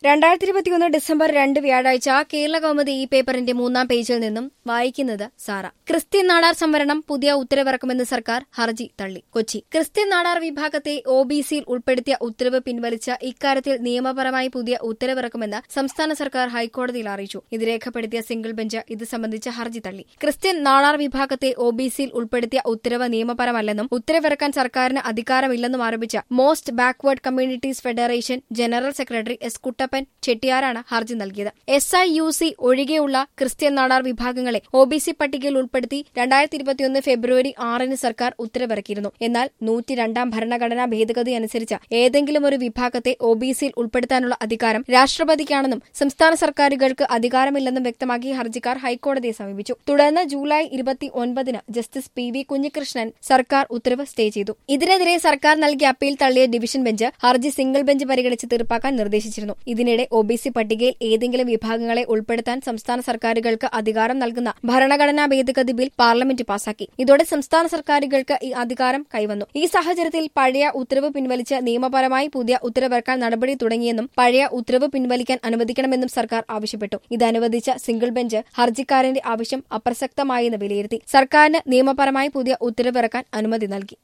രണ്ടായിരത്തി ഇരുപത്തിയൊന്ന് ഡിസംബർ രണ്ട് വ്യാഴാഴ്ച കേരള കൗമുദി ഈ പേപ്പറിന്റെ മൂന്നാം പേജിൽ നിന്നും വായിക്കുന്നത് സാറ ക്രിസ്ത്യൻ നാടാർ സംവരണം പുതിയ ഉത്തരവിറക്കുമെന്ന് സർക്കാർ ഹർജി തള്ളി കൊച്ചി ക്രിസ്ത്യൻ നാടാർ വിഭാഗത്തെ ഒ ബി സിയിൽ ഉൾപ്പെടുത്തിയ ഉത്തരവ് പിൻവലിച്ച ഇക്കാര്യത്തിൽ നിയമപരമായി പുതിയ ഉത്തരവിറക്കുമെന്ന് സംസ്ഥാന സർക്കാർ ഹൈക്കോടതിയിൽ അറിയിച്ചു ഇത് രേഖപ്പെടുത്തിയ സിംഗിൾ ബെഞ്ച് ഇത് സംബന്ധിച്ച ഹർജി തള്ളി ക്രിസ്ത്യൻ നാടാർ വിഭാഗത്തെ ഒ ബി സിയിൽ ഉൾപ്പെടുത്തിയ ഉത്തരവ് നിയമപരമല്ലെന്നും ഉത്തരവിറക്കാൻ സർക്കാരിന് അധികാരമില്ലെന്നും ആരോപിച്ച most backward communities federation general secretary S Kuttappan ചെട്ടിയാരാണ് ഹർജി നൽകിയത് എസ് ഐ യു സി ഒഴികെയുള്ള ക്രിസ്ത്യൻ നാടാർ വിഭാഗങ്ങളെ ഒ ബി സി പട്ടികയിൽ ഉൾപ്പെടുത്തി രണ്ടായിരത്തി ഇരുപത്തിയൊന്ന് ഫെബ്രുവരി ആറിന് സർക്കാർ ഉത്തരവിറക്കിയിരുന്നു എന്നാൽ നൂറ്റിരണ്ടാം ഭരണഘടനാ ഭേദഗതി അനുസരിച്ച് ഏതെങ്കിലും ഒരു വിഭാഗത്തെ ഒ ബി സിയിൽ ഉൾപ്പെടുത്താനുള്ള അധികാരം രാഷ്ട്രപതിക്കാണെന്നും സംസ്ഥാന സർക്കാരുകൾക്ക് അധികാരമില്ലെന്നും വ്യക്തമാക്കി ഹർജിക്കാർ ഹൈക്കോടതിയെ സമീപിച്ചു തുടർന്ന് ജൂലൈ ഇരുപത്തി ഒൻപതിന് ജസ്റ്റിസ് പി വി കുഞ്ഞികൃഷ്ണൻ സർക്കാർ ഉത്തരവ് സ്റ്റേ ചെയ്തു ഇതിനെതിരെ സർക്കാർ നൽകിയ അപ്പീൽ തള്ളിയ ഡിവിഷൻ ബെഞ്ച് ഹർജി സിംഗിൾ ബെഞ്ച് പരിഗണിച്ച് തീർപ്പാക്കാൻ നിർദ്ദേശിച്ചിരുന്നു ഇതിനിടെ ഒ ബി സി പട്ടികയിൽ ഏതെങ്കിലും വിഭാഗങ്ങളെ ഉൾപ്പെടുത്താൻ സംസ്ഥാന സർക്കാരുകൾക്ക് അധികാരം നൽകുന്ന ഭരണഘടനാ ഭേദഗതി ബിൽ പാർലമെന്റ് പാസാക്കി ഇതോടെ സംസ്ഥാന സർക്കാരുകൾക്ക് ഈ അധികാരം കൈവന്നു ഈ സാഹചര്യത്തിൽ പഴയ ഉത്തരവ് പിൻവലിച്ച് നിയമപരമായി പുതിയ ഉത്തരവിറക്കാൻ നടപടി തുടങ്ങിയെന്നും പഴയ ഉത്തരവ് പിൻവലിക്കാൻ അനുവദിക്കണമെന്നും സർക്കാർ ആവശ്യപ്പെട്ടു ഇത് അനുവദിച്ച സിംഗിൾ ബെഞ്ച് ഹർജിക്കാരന്റെ ആവശ്യം അപ്രസക്തമായെന്ന് വിലയിരുത്തി സർക്കാരിന് നിയമപരമായി പുതിയ ഉത്തരവിറക്കാൻ അനുമതി നൽകി